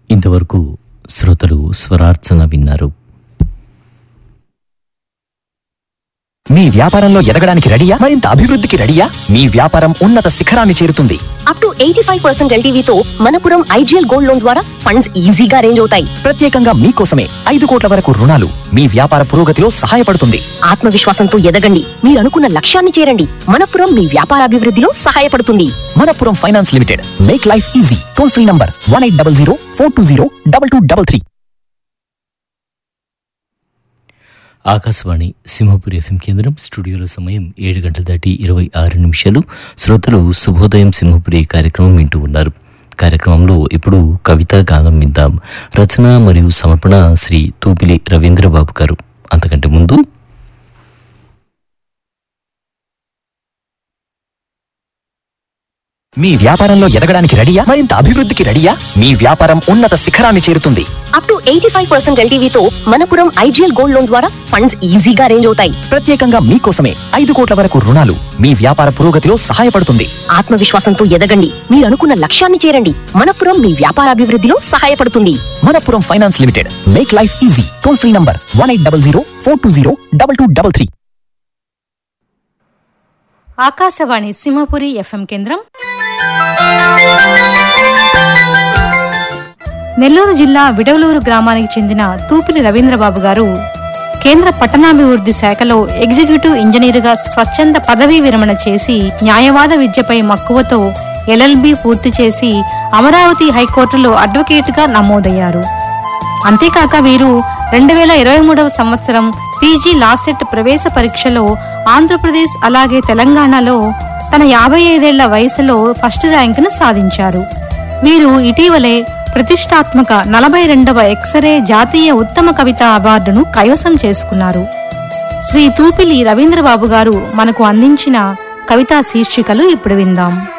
ఇంతవరకు శ్రోతలు స్వరార్చన విన్నారు మీ వ్యాపారంలో ఎదగడానికి రెడీయా మరింత అభివృద్ధికి రెడీయా మీ వ్యాపారం ఉన్నత శిఖరాన్ని చేరుతుంది up to eighty five percent ఎల్టీవీతో మనపురం ఐజీఎల్ గోల్డ్ లోన్ ద్వారా ఫండ్స్ ఈజీగా అరేంజ్ అవుతాయి ప్రత్యేకంగా మీకోసమే ఐదు కోట్ల వరకు రుణాలు మీ వ్యాపార పురోగతిలో సహాయపడుతుంది ఆత్మవిశ్వాసంతో ఎదగండి మీరు అనుకున్న లక్ష్యాన్ని చేరండి మనపురం మీ వ్యాపార అభివృద్ధిలో సహాయపడుతుంది Manappuram finance limited make life easy toll free number one eight double zero four two zero double two double three Akashvani Simhapuri FM కేంద్రం స్టూడియోలో సమయం ఏడు గంటల దాటి ఇరవై ఆరు నిమిషాలు శ్రోతలు శుభోదయం సింహపురి కార్యక్రమం వింటూ ఉన్నారు కార్యక్రమంలో ఇప్పుడు కవితా గానం విందాం రచన మరియు సమర్పణ శ్రీ తూపిలి రవీంద్రబాబు గారు అంతకంటే ముందు మీ వ్యాపారంలో ఎదగడానికి రెడీయా మరింత అభివృద్ధికి రెడీయా మీ వ్యాపారం ఉన్నత శిఖరాన్ని చేరుతుంది up to eighty five percent ఎల్టీవీతో మనపురం ఐజీఎల్ గోల్డ్ లోన్ ద్వారా ఫండ్స్ ఈజీగా అరేంజ్ అవుతాయి ప్రత్యేకంగా మీకోసమే ఐదు కోట్ల వరకు రుణాలు మీ వ్యాపార పురోగతిలో సహాయపడుతుంది ఆత్మవిశ్వాసంతో ఎదగండి మీరు అనుకున్న లక్ష్యాన్ని చేరండి మనపురం మీ వ్యాపార అభివృద్ధిలో సహాయపడుతుంది Manappuram finance limited make life easy toll free number one eight double zero four two zero double two double three Akashvani Simhapuri FM కేంద్రం నెల్లూరు జిల్లా విడవలూరు గ్రామానికి చెందిన తూపిలి రవీంద్రబాబు గారు కేంద్ర పట్టణాభివృద్ధి శాఖలో ఎగ్జిక్యూటివ్ ఇంజనీరుగా స్వచ్ఛంద పదవీ విరమణ చేసి న్యాయవాద విద్యపై మక్కువతో ఎల్ఎల్బి పూర్తి చేసి అమరావతి హైకోర్టులో అడ్వకేట్గా నమోదయ్యారు అంతేకాక వీరు రెండు వేల ఇరవై మూడవ సంవత్సరం పీజీ లాసెట్ ప్రవేశ పరీక్షలో ఆంధ్రప్రదేశ్ అలాగే తెలంగాణలో తన యాభై ఐదేళ్ల వయసులో ఫస్ట్ ర్యాంకును సాధించారు వీరు ఇటీవలే ప్రతిష్టాత్మక నలభై రెండవ ఎక్సరే జాతీయ ఉత్తమ కవిత అవార్డును కైవసం చేసుకున్నారు శ్రీ తూపిలి రవీంద్రబాబు గారు మనకు అందించిన కవితా శీర్షికలు ఇప్పుడు విందాం